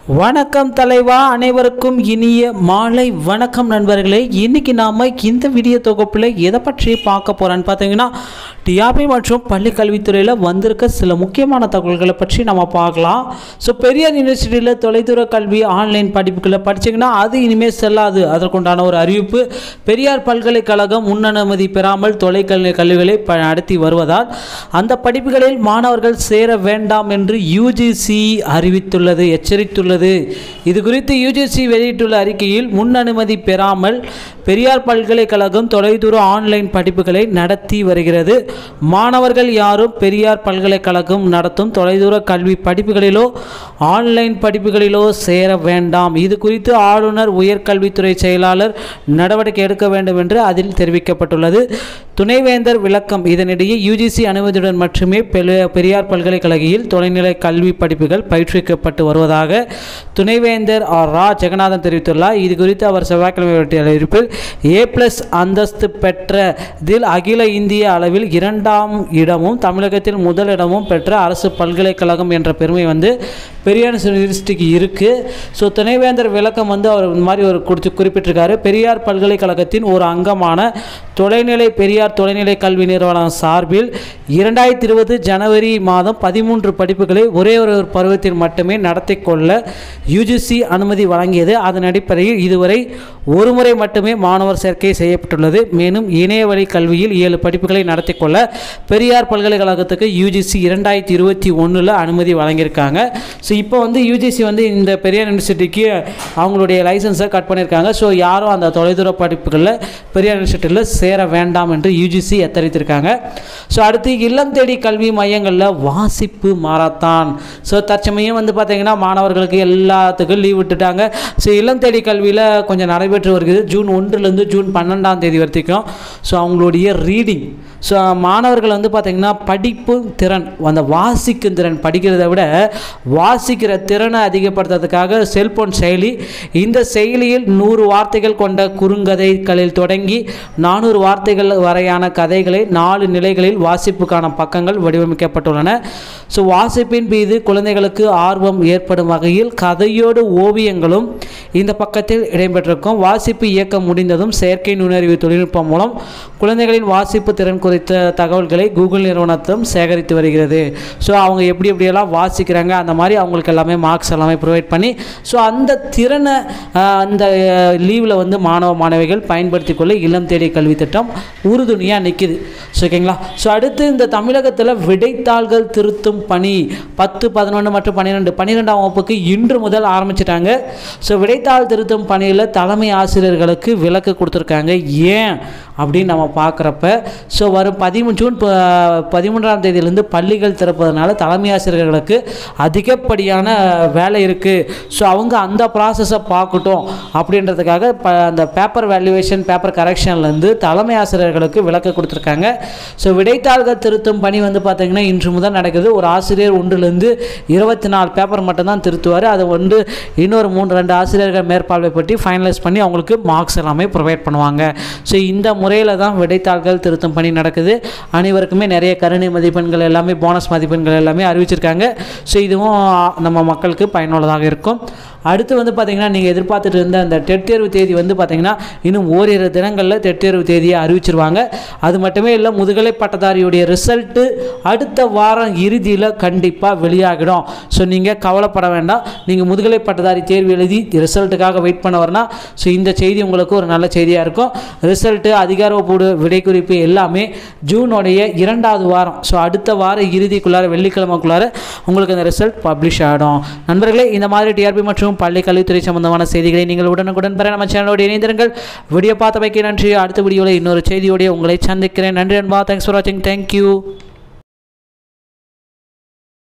வணக்கம் தலைவா அனைவருக்கும் இனிய மாலை வணக்கம் நண்பர்களே இன்னைக்கு நாம இந்த வீடியோ தொகுப்பில் எதை பற்றி பார்க்க போறோம்னு பார்த்தீங்கன்னா டிஆர்பி மற்றும் பள்ளி கல்வித்துறையில் வந்திருக்க சில முக்கியமான தகவல்களை பற்றி நம்ம பார்க்கலாம் ஸோ பெரியார் யூனிவர்சிட்டியில் தொலைதூர கல்வி ஆன்லைன் படிப்புகளை படிச்சீங்கன்னா அது இனிமேல் செல்லாது அதற்குண்டான ஒரு அறிவிப்பு பெரியார் பல்கலைக்கழகம் முன்னனுமதி பெறாமல் தொலைக்கல்வி கல்விகளை ப- நடத்தி வருவதால் அந்த படிப்புகளில் மாணவர்கள் சேர வேண்டாம் என்று யூஜிசி அறிவித்துள்ளது எச்சரித்துள்ளது இது குறித்து யூஜிசி வெளியிட்டுள்ள அறிக்கையில் முன் அனுமதி பெறாமல் பெரியார் பல்கலைக்கழகம் தொலைதூர ஆன்லைன் படிப்புகளை நடத்தி வருகிறது மாணவர்கள் யாரும் பெரியார் பல்கலைக்கழகம் நடத்தும் தொலைதூர கல்வி படிப்புகளிலோ ஆன்லைன் படிப்புகளிலோ சேர வேண்டாம் இது குறித்து ஆளுநர் உயர்கல்வித்துறை செயலாளர் நடவடிக்கை எடுக்க வேண்டும் என்று அதில் தெரிவிக்கப்பட்டுள்ளது துணைவேந்தர் விளக்கம் இதனிடையே யூஜிசி அனுமதியுடன் மட்டுமே பெல- பெரியார் பல்கலைக்கழகியில் தொலைநிலை கல்வி படிப்புகள் பயிற்றுவிக்கப்பட்டு வருவதாக துணைவேந்தர் ஆர் ரா ஜெகநாதன் தெரிவித்துள்ளார் இது குறித்து அவர் செவ்வாய்க்கிழமை வெளியிட்ட அறிவிப்பில் ஏ பிளஸ் அந்தஸ்து பெற்ற இதில் அகில இந்திய அளவில் இரண்டாம் இடமும் தமிழகத்தில் முதல் இடமும் பெற்ற அரசு பல்கலைக்கழகம் என்ற பெருமை வந்து பெரியார் யூனிவர்சிட்டிக்கு இருக்குது ஸோ துணைவேந்தர் விளக்கம் வந்து அவர் இந்த மாதிரி ஒரு குறித்து குறிப்பிட்டிருக்காரு பெரியார் பல்கலைக்கழகத்தின் ஒரு அங்கமான தொலைநிலை பெரியார் தொலைநிலை கல்வி நிறுவனம் சார்பில் இரண்டாயிரத்தி இருபது ஜனவரி மாதம் பதிமூன்று படிப்புகளை ஒரே ஒரு பருவத்தில் மட்டுமே நடத்தி கொள்ள யூஜிசி அனுமதி வழங்கியது அதன் அடிப்படையில் இதுவரை ஒரு முறை மட்டுமே மாணவர் சேர்க்கை செய்யப்பட்டுள்ளது மேலும் இணையவழி கல்வியில் ஏழு படிப்புகளை நடத்தி கொள்ள பெரியார் பல்கலைக்கழகத்துக்கு யூஜிசி இரண்டாயிரத்தி இருபத்தி ஒன்றில் அனுமதி வழங்கியிருக்காங்க ஸோ இப்போ வந்து யூஜிசி வந்து இந்த பெரியார் யூனிவர்சிட்டிக்கு அவங்களுடைய லைசன்ஸை கட் பண்ணியிருக்காங்க ஸோ யாரும் அந்த தொலைதூர படிப்புகளில் பெரியார் யூனிவர்சிட்டியில் சேர வேண்டாம் என்று யூஜிசி எச்சரித்திருக்காங்க ஸோ அடுத்து இல்லம் தேடி கல்வி மையங்களில் வாசிப்பு மாரத்தான் ஸோ தற்சமயம் வந்து பார்த்தீங்கன்னா மாணவர்களுக்கு எல்லாத்துக்கும் லீவ் விட்டுட்டாங்க ஸோ இல்லம் தேடி கல்வியில் கொஞ்சம் நடைபெற்று வருகிறது ஜூன் ஒன்றுலேருந்து ஜூன் பன்னெண்டாம் தேதி வரைக்கும் ஸோ அவங்களுடைய ரீடிங் ஸோ மாணவர்கள் வந்து பார்த்திங்கன்னா படிப்பு திறன் அந்த வாசிக்கும் திறன் படிக்கிறத விட வாசிக்கிற திறனை அதிகப்படுத்துறதுக்காக செல்போன் செயலி இந்த செயலியில் நூறு வார்த்தைகள் கொண்ட குறுங்கதைகளில் தொடங்கி நானூறு வார்த்தைகள் வரையான கதைகளை நாலு நிலைகளில் வாசிப்புக்கான பக்கங்கள் வடிவமைக்கப்பட்டுள்ளன ஸோ வாசிப்பின் மீது குழந்தைகளுக்கு ஆர்வம் ஏற்படும் வகையில் கதையோடு ஓவியங்களும் இந்த பக்கத்தில் இடம்பெற்றிருக்கும் வாசிப்பு இயக்கம் முடிந்ததும் செயற்கை நுண்ணறிவு தொழில்நுட்பம் மூலம் குழந்தைகளின் வாசிப்பு திறன் குறித்த தகவல்களை கூகுள் நிறுவனத்தும் சேகரித்து வருகிறது ஸோ அவங்க எப்படி எப்படியெல்லாம் வாசிக்கிறாங்க அந்த மாதிரி அவங்களுக்கு எல்லாமே மார்க்ஸ் எல்லாமே ப்ரொவைட் பண்ணி ஸோ அந்த திறனை ஆஹ், அந்த லீவில் வந்து மாணவ மாணவிகள் பயன்படுத்தி கொள்ள இல்லம் தேடி கல்வி திட்டம் உறுதுணையாக நிற்கிது ஸோ ஓகேங்களா ஸோ அடுத்து இந்த தமிழகத்தில் விடைத்தாள்கள் திருத்தும் பணி பத்து பதினொன்று மற்றும் பன்னிரெண்டு பன்னிரெண்டாம் வகுப்புக்கு இன்று முதல் ஆரம்பிச்சிட்டாங்க ஸோ விடைத்தாள் திருத்தும் பணியில் தலைமை ஆசிரியர்களுக்கு விலக்கு கொடுத்துருக்காங்க ஏன் அப்படின்னு நம்ம பார்க்குறப்ப ஸோ வரும் பதிமூணு ஜூன் ப- பதிமூன்றாம் தேதியிலேருந்து பள்ளிகள் திறப்பதனால தலைமை ஆசிரியர்களுக்கு அதிகப்படியான வேலை இருக்குது ஸோ அவங்க அந்த ப்ராசஸை பார்க்கட்டும் அப்படின்றதுக்காக ப அந்த பேப்பர் வேல்யூவேஷன் பேப்பர் கரெக்ஷன்லேருந்து தலைமை ஆசிரியர்களுக்கு விலக்கு கொடுத்துருக்காங்க ஸோ விடைத்தாள்கள் திருத்தும் பணி வந்து பார்த்திங்கன்னா இன்று முதல் நடக்குது ஒரு ஆசிரியர் ஒன்றுலேருந்து இருபத்தி நாலு பேப்பர் மட்டும்தான் திருத்துவார் அதை வந்து இன்னொரு மூணு ரெண்டு ஆசிரியர்கள் மேற்பார்வை பற்றி ஃபைனலைஸ் பண்ணி அவங்களுக்கு மார்க்ஸ் எல்லாமே ப்ரொவைட் பண்ணுவாங்க ஸோ இந்த முறையில் தான் விடைத்தாள்கள் திருத்தும் பணி நடக்குது அனைவருக்குமே நிறைய கருணை மதிப்பெண்கள் எல்லாமே போனஸ் மதிப்பெண்கள் எல்லாமே அறிவிச்சிருக்காங்க ஸோ இதுவும் நம்ம மக்களுக்கு பயனுள்ளதாக இருக்கும் அடுத்து வந்து பார்த்திங்கன்னா நீங்கள் எதிர்பார்த்துட்டு இருந்த அந்த டெட் தேர்வு தேதி வந்து பார்த்திங்கன்னா இன்னும் ஓரிரு தினங்களில் டெட் தேர்வு தேதியை அறிவிச்சிருவாங்க அது மட்டுமே இல்லை முதுகலை பட்டதாரியுடைய ரிசல்ட்டு அடுத்த வாரம் இறுதியில் கண்டிப்பாக வெளியாகிடும் ஸோ நீங்கள் கவலைப்பட வேண்டாம் நீங்கள் முதுகலை பட்டதாரி தேர்வு எழுதி ரிசல்ட்டுக்காக வெயிட் பண்ண வரணும் ஸோ இந்த செய்தி உங்களுக்கு ஒரு நல்ல செய்தியாக இருக்கும் ரிசல்ட்டு அதிகாரப்பூர்வ விடை குறிப்பு எல்லாமே ஜூனுடைய இரண்டாவது வாரம் ஸோ அடுத்த வார இறுதிக்குள்ளார வெள்ளிக்கிழமைக்குள்ளார உங்களுக்கு அந்த ரிசல்ட் பப்ளிஷ் ஆகிடும் நண்பர்களே இந்த மாதிரி டிஆர்பி மற்றும் பள்ளி கல்வித்துறை சம்பந்தமான செய்திகளை நீங்கள் உடனுக்குடன் பெற நம்ம சேனலோடு இணைந்திருங்கள் வீடியோ பார்த்தமைக்கு நன்றி அடுத்த வீடியோவில் இன்னொரு செய்தியோடைய உங்களை சந்திக்கிறேன் நன்றி அன்பா தேங்க்ஸ் ஃபார் வாட்சிங் தேங்க்யூ